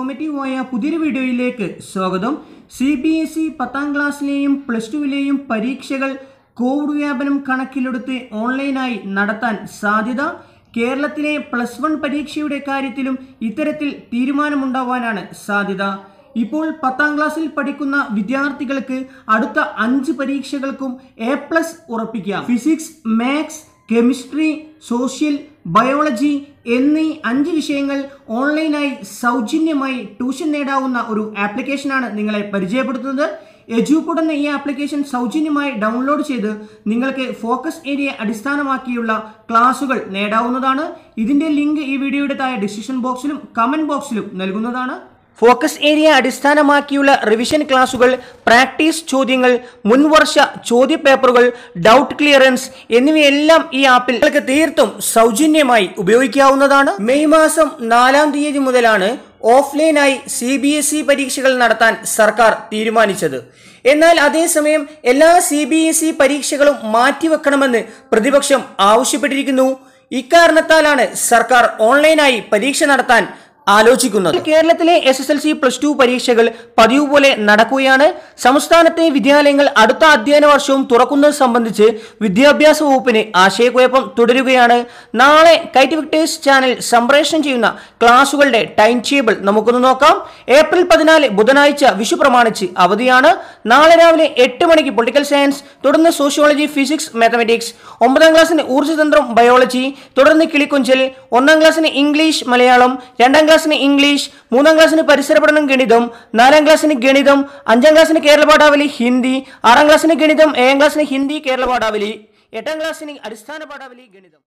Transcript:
ഇൻഫോർമേറ്റീവായ പുതിയൊരു വീഡിയോയിലേക്ക് സ്വാഗതം സി ബി എസ് ഇ പത്താം ക്ലാസ്സിലെയും പ്ലസ് ടുവിലെയും പരീക്ഷകൾ കോവിഡ് വ്യാപനം കണക്കിലെടുത്ത് ഓൺലൈനായി നടത്താൻ സാധ്യത കേരളത്തിലെ പ്ലസ് വൺ പരീക്ഷയുടെ കാര്യത്തിലും ഇത്തരത്തിൽ തീരുമാനമുണ്ടാവാനാണ് സാധ്യത ഇപ്പോൾ പത്താം ക്ലാസ്സിൽ പഠിക്കുന്ന വിദ്യാർത്ഥികൾക്ക് അടുത്ത അഞ്ച് പരീക്ഷകൾക്കും എ പ്ലസ് ഉറപ്പിക്കാം physics maths chemistry social biology എന്നീ അഞ്ച് വിഷയങ്ങൾ ഓൺലൈനായി സൗജന്യമായി ട്യൂഷൻ നേടാവുന്ന ഒരു ആപ്ലിക്കേഷനാണ് നിങ്ങളെ പരിചയപ്പെടുത്തുന്നത് എജുപോഡ് എന്ന ഈ ആപ്ലിക്കേഷൻ സൗജന്യമായി ഡൗൺലോഡ് ചെയ്ത് നിങ്ങൾക്ക് ഫോക്കസ് ഏരിയ അടിസ്ഥാനമാക്കിയുള്ള ക്ലാസുകൾ നേടാവുന്നതാണ് ഇതിന്റെ ലിങ്ക് ഈ വീഡിയോയുടെ താഴെ ഡിസ്ക്രിപ്ഷൻ ബോക്സിലും കമന്റ് ബോക്സിലും നൽകുന്നതാണ് ഫോക്കസ് ഏരിയ അടിസ്ഥാനമാക്കിയുള്ള റിവിഷൻ ക്ലാസുകൾ പ്രാക്ടീസ് ചോദ്യങ്ങൾ മുൻവർഷ ചോദ്യപേപ്പറുകൾ ഡൗട്ട് ക്ലിയറൻസ് എന്നിവയെല്ലാം ഈ ആപ്പിൽ നിങ്ങൾക്ക് തീർത്തും സൗജന്യമായി ഉപയോഗിക്കാവുന്നതാണ് മെയ് മാസം നാലാം തീയതി മുതലാണ് ഓഫ്ലൈനായി സി ബി എസ് ഇ പരീക്ഷകൾ നടത്താൻ സർക്കാർ തീരുമാനിച്ചത് എന്നാൽ അതേസമയം എല്ലാ സി ബി എസ് ഇ പരീക്ഷകളും മാറ്റിവെക്കണമെന്ന് പ്രതിപക്ഷം ആവശ്യപ്പെട്ടിരിക്കുന്നു ഇക്കാരണത്താലാണ് സർക്കാർ ഓൺലൈനായി പരീക്ഷ നടത്താൻ ആലോചിക്കുന്നത് കേരളത്തിലെ S S L C plus two പരീക്ഷകൾ പതിവ് പോലെ നടക്കുകയാണ് സംസ്ഥാനത്തെ വിദ്യാലയങ്ങൾ അടുത്ത അധ്യയന വർഷവും തുറക്കുന്നത് സംബന്ധിച്ച് വിദ്യാഭ്യാസ വകുപ്പിന് ആശയക്കുഴപ്പം തുടരുകയാണ് നാളെ കൈറ്റ് വിക്ടേഴ്സ് ചാനൽ സംപ്രേഷണം ചെയ്യുന്ന ക്ലാസുകളുടെ ടൈം ടേബിൾ നമുക്കൊന്ന് നോക്കാം ഏപ്രിൽ പതിനാല് ബുധനാഴ്ച വിഷു പ്രമാണിച്ച് അവധിയാണ് നാളെ രാവിലെ എട്ട് മണിക്ക് പൊളിറ്റിക്കൽ സയൻസ് തുടർന്ന് സോഷ്യോളജി ഫിസിക്സ് മാത്തമാറ്റിക്സ് ഒമ്പതാം ക്ലാസ്സിന് ഊർജ്ജതന്ത്രം ബയോളജി തുടർന്ന് കിളിക്കൊഞ്ചൽ ഒന്നാം ക്ലാസ്സിന് ഇംഗ്ലീഷ് മലയാളം രണ്ടാം ക്ലാസ്സിന് ഇംഗ്ലീഷ് മൂന്നാം ക്ലാസ്സിന് പരിസര പഠനം ഗണിതം നാലാം ക്ലാസ്സിന് ഗണിതം അഞ്ചാം ക്ലാസ്സിന് കേരള പാഠാവലി ഹിന്ദി ആറാം ക്ലാസ്സിന് ഗണിതം ഏഴാം ക്ലാസ്സിന് ഹിന്ദി കേരള പാഠാവലി എട്ടാം ക്ലാസ്സിന് അടിസ്ഥാന പാഠാവലി ഗണിതം